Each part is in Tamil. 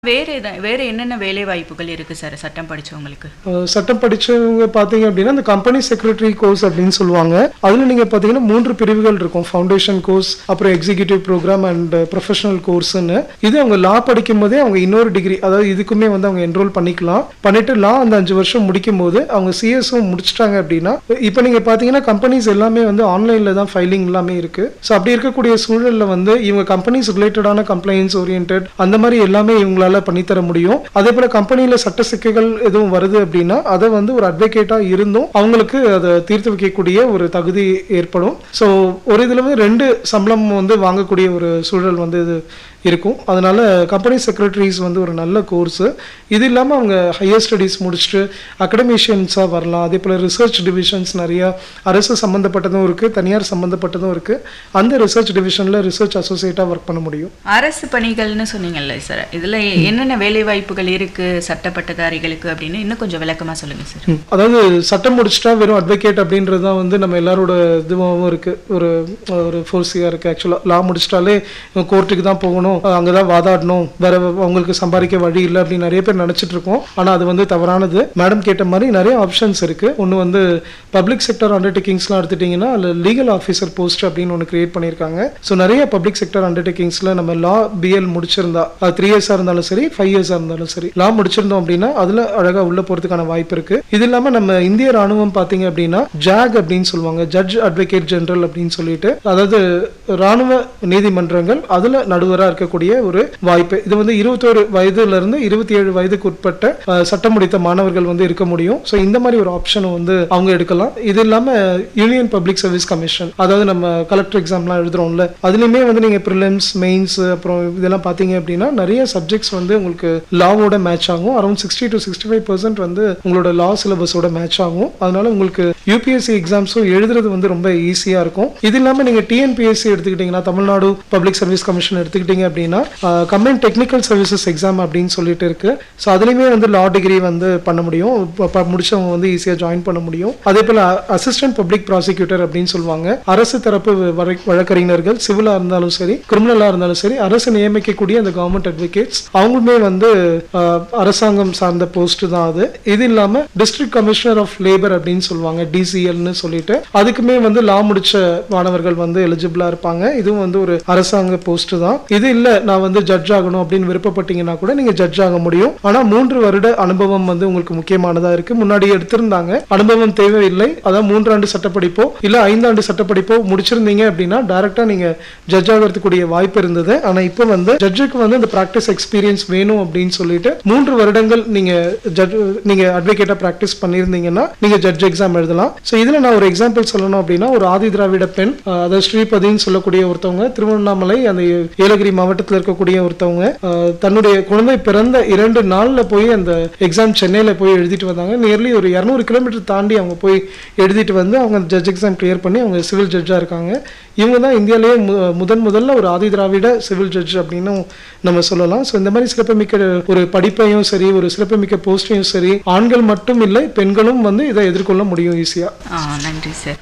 வேற எதா வேற என்னென்ன வேலை வாய்ப்புகள் இருக்கு சார் சட்டம் படிச்சவங்களுக்கு அஹ் சட்டம் படிச்சவங்க பார்த்தீங்க அப்படின்னா இந்த கம்பெனி செக்ரட்டரி கோர்ஸ் அப்படின்னு சொல்லுவாங்க அதில் நீங்கள் பார்த்தீங்கன்னா மூன்று பிரிவுகள் இருக்கும் ஃபவுண்டேஷன் கோர்ஸ் அப்புறம் எக்ஸிக்யூட்டிவ் ப்ரோக்ராம் அண்ட் ப்ரொஃபஷனல் கோர்ஸ்னு இது அவங்க லா படிக்கும் போதே அவங்க இன்னொரு டிகிரி அதாவது இதுக்குமே வந்து அவங்க என்ரோல் பண்ணிக்கலாம் பண்ணிட்டு லா அந்த அஞ்சு வருஷம் முடிக்கும் போது அவங்க சிஎஸ்ஓ முடிச்சிட்டாங்க அப்படின்னா இப்போ நீங்கள் பார்த்தீங்கன்னா கம்பெனிஸ் எல்லாமே வந்து ஆன்லைனில் தான் ஃபைலிங் எல்லாமே இருக்கு ஸோ அப்படி இருக்கக்கூடிய சூழலில் வந்து இவங்க கம்பெனிஸ் ரிலேட்டடான கம்ப்ளைண்ட்ஸ் ஓரியன்ட் அந்த மாதிரி எல்லாமே இவங்களால பண்ணித்தர முடியும் அதே போல கம்பெனியில சட்ட சிக்கல்கள் எதுவும் வருது அப்படின்னா அதை வந்து ஒரு அட்வொகேட்டா இருந்தும் அவங்களுக்கு அதை தீர்த்து வைக்கக்கூடிய ஒரு தகுதி ஏற்படும் ஸோ ஒரு இதுல வந்து ரெண்டு சம்பளம் வந்து வாங்கக்கூடிய ஒரு சூழல் வந்து இது இருக்கும் அதனால கம்பெனி செக்ரட்டரிஸ் வந்து ஒரு நல்ல கோர்ஸ் இது இல்லாமல் அவங்க ஹையர் ஸ்டடீஸ் முடிச்சுட்டு அகடமிஷியன்ஸாக வரலாம் அதே போல் ரிசர்ச் டிவிஷன்ஸ் நிறையா அரசு சம்மந்தப்பட்டதும் இருக்குது தனியார் சம்மந்தப்பட்டதும் இருக்குது அந்த ரிசர்ச் டிவிஷனில் ரிசர்ச் அசோசியேட்டாக ஒர்க் பண்ண முடியும் அரசு பணிகள்னு சொன்னீங்கல்ல சார் இதுல என்னென்ன வேலை வாய்ப்புகள் இருக்கு சட்ட பட்டதாரிகளுக்கு அப்படின்னு இன்னும் கொஞ்சம் விளக்கமா சொல்லுங்க சார் ம். அதாவது சட்டம் முடிச்சிட்டா வெறும் அட்வொகேட் அப்படின்றது தான் வந்து நம்ம எல்லாரோட இதுவாகவும் இருக்கு ஒரு ஒரு ஃபோர்ஸியாக இருக்கு ஆக்சுவலாக லா முடிச்சிட்டாலே கோர்ட்டுக்கு தான் போகணும் அங்கே தான் வாதாடணும் வேற அவங்களுக்கு சம்பாதிக்க வழி இல்லை அப்படின்னு நிறைய பேர் நினைச்சிட்டு இருக்கோம் ஆனால் அது வந்து தவறானது மேடம் கேட்ட மாதிரி நிறைய ஆப்ஷன்ஸ் இருக்கு ஒன்று வந்து பப்ளிக் செக்டர் அண்டர்டேக்கிங்ஸ்லாம் எடுத்துட்டிங்கன்னா அதில் லீகல் ஆஃபீஸர் போஸ்ட் அப்படின்னு ஒன்று கிரியேட் பண்ணியிருக்காங்க ஸோ நிறைய பப்ளிக் செக்டர் அண்டர்டேக்கிங்ஸில் நம்ம லா பிஎல் முடிச்சிருந்தா அது த்ரீ இயர்ஸாக இருந்தாலும் சரி ஃபைவ் இயர்ஸாக இருந்தாலும் சரி லா முடிச்சிருந்தோம் அப்படின்னா அதில் அழகாக உள்ள போகிறதுக்கான வாய்ப்பு இருக்கு இது இல்லாமல் நம்ம இந்திய ராணுவம் பார்த்தீங்க அப்படின்னா ஜாக் அப்படின்னு சொல்லுவாங்க ஜட்ஜ் அட்வொகேட் ஜெனரல் அப்படின்னு சொல்லிட்டு அதாவது ராணுவ நீதிமன்றங்கள் அதில் நடுவராக இருக்கக்கூடிய ஒரு வாய்ப்பு இது வந்து இருபத்தோரு வயதுல இருந்து இருபத்தி ஏழு வயதுக்கு உட்பட்ட அஹ், சட்டம் முடித்த மாணவர்கள் வந்து இருக்க முடியும் ஸோ இந்த மாதிரி ஒரு ஆப்ஷனை வந்து அவங்க எடுக்கலாம் இது இல்லாம யூனியன் பப்ளிக் சர்வீஸ் கமிஷன் அதாவது நம்ம கலெக்டர் எக்ஸாம்லாம் எழுதுறோம்ல அதுலயுமே வந்து நீங்க ப்ரிலிம்ஸ் மெயின்ஸ் அப்புறம் இதெல்லாம் பார்த்தீங்க அப்படின்னா நிறைய சப்ஜெக்ட்ஸ் வந்து உங்களுக்கு லாவோட மேட்ச் ஆகும் around sixty to sixty five percent வந்து உங்களோட லா சிலபஸோட மேட்ச் ஆகும் அதனால உங்களுக்கு யூபிஎஸ்சி எக்ஸாம்ஸும் எழுதுறது வந்து ரொம்ப ஈஸியா இருக்கும் இது இல்லாம நீங்க டிஎன்பிஎஸ்சி எடுத்துக்கிட்டீங்கன்னா தமிழ்நாடு பப்ளிக் சர்வீஸ் கமிஷன் எடுத்துக்கிட்டீங்க அப்படின்னா கம்பைன் டெக்னிக்கல் சர்வீசஸ் எக்ஸாம் அப்படின்னு சொல்லிட்டு இருக்கு ஸோ அதுலயுமே வந்து லா டிகிரி வந்து பண்ண முடியும் ப- ப- முடிச்சவங்க வந்து ஈஸியா ஜாயின் பண்ண முடியும் அதே போல அசிஸ்டன்ட் பப்ளிக் ப்ராசிக்யூட்டர் அப்படின்னு சொல்லுவாங்க அரசு தரப்பு வழ- வழக்கறிஞர்கள் சிவிலா இருந்தாலும் சரி கிரிமினலா இருந்தாலும் சரி அரசு நியமிக்கக்கூடிய அந்த கவர்மெண்ட் அட்வொகேட்ஸ் அவங்களுமே வந்து அஹ், அரசாங்கம் சார்ந்த போஸ்ட் தான் அது இது இல்லாம டிஸ்ட்ரிக்ட் கமிஷனர் ஆஃப் லேபர் அப்படின்னு சொல்லுவாங்க டிசிஎல்னு சொல்லிட்டு அதுக்குமே வந்து லா முடிச்ச மாணவர்கள் வந்து எலிஜிபிளா இருப்பாங்க இதுவும் வந்து ஒரு அரசாங்க போஸ்ட் தான் இது இல்ல நான் வந்து ஜட்ஜ் ஆகணும் அப்படின்னு விருப்பப்பட்டீங்கன்னா கூட நீங்க ஜட்ஜ் ஆக முடியும் ஆனா மூன்று வருட அனுபவம் வந்து உங்களுக்கு முக்கியமானதா இருக்கு முன்னாடி எடுத்திருந்தாங்க அனுபவம் தேவையில்லை அதான் மூன்றாண்டு சட்டப்படிப்போ இல்ல ஐந்தாண்டு சட்டப்படிப்போ முடிச்சிருந்தீங்க அப்படின்னா டைரக்டா நீங்க ஜட்ஜ் ஆகிறதுக்குரிய வாய்ப்பு இருந்தது ஆனா இப்போ வந்து ஜட்ஜுக்கு வந்து இந்த பிராக்டிஸ் எக்ஸ்பீரியன்ஸ் வேணும் அப்படின்னு சொல்லிட்டு மூன்று வருடங்கள் நீங்க ஜட்ஜ் நீங்க அட்வொகேட்டா பிராக்டிஸ் பண்ணியிருந்தீங்கன்னா நீங்க ஜட்ஜ் எக்ஸாம் எழுதலாம் ஸோ இதுல நான் ஒரு எக்ஸாம்பிள் சொல்லணும் அப்படின்னா ஒரு ஆதி திராவிட பெண் அஹ், அதாவது ஸ்ரீபதின்னு சொல்லக்கூடிய ஒருத்தவங்க திருவண்ணாமலை அந்த ஏலகிரி மாவட்டத்தில் இருக்கக்கூடிய ஒருத்தவங்க அஹ், தன்னுடைய குழந்தை பிறந்த இரண்டு நாள்ல போய் அந்த எக்ஸாம் சென்னையில போய் எழுதிட்டு வந்தாங்க நியர்லி ஒரு இரநூறு கிலோமீட்டர் தாண்டி அவங்க போய் எழுதிட்டு வந்து அவங்க ஜட்ஜ் எக்ஸாம் கிளியர் பண்ணி அவங்க சிவில் ஜட்ஜா இருக்காங்க இவங்க தான் இந்தியாவிலேயே மு- முதன் முதல்ல ஒரு ஆதி திராவிட சிவில் ஜட்ஜ் அப்படின்னு நம்ம சொல்லலாம் ஸோ இந்த மாதிரி சிறப்புமிக்க ஒரு படிப்பையும் சரி ஒரு சிறப்புமிக்க போஸ்டையும் சரி ஆண்கள் மட்டும் இல்லை பெண்களும் வந்து இதை எதிர்கொள்ள முடியும் ஈஸியா ஆ நன்றி சார்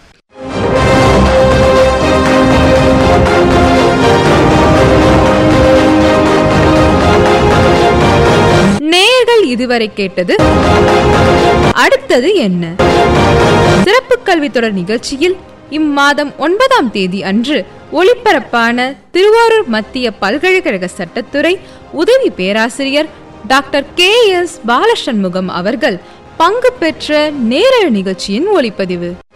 நேயர்கள் இதுவரை கேட்டது அடுத்தது என்ன சிறப்பு கல்வி தொடர் நிகழ்ச்சியில் இம்மாதம் ஒன்பதாம் தேதி அன்று ஒளிபரப்பான திருவாரூர் மத்திய பல்கலைக்கழக சட்டத்துறை உதவி பேராசிரியர் டாக்டர் கே எஸ் பாலசண்முகம் அவர்கள் பங்கு பெற்ற நேரல் நிகழ்ச்சியின் ஒளிப்பதிவு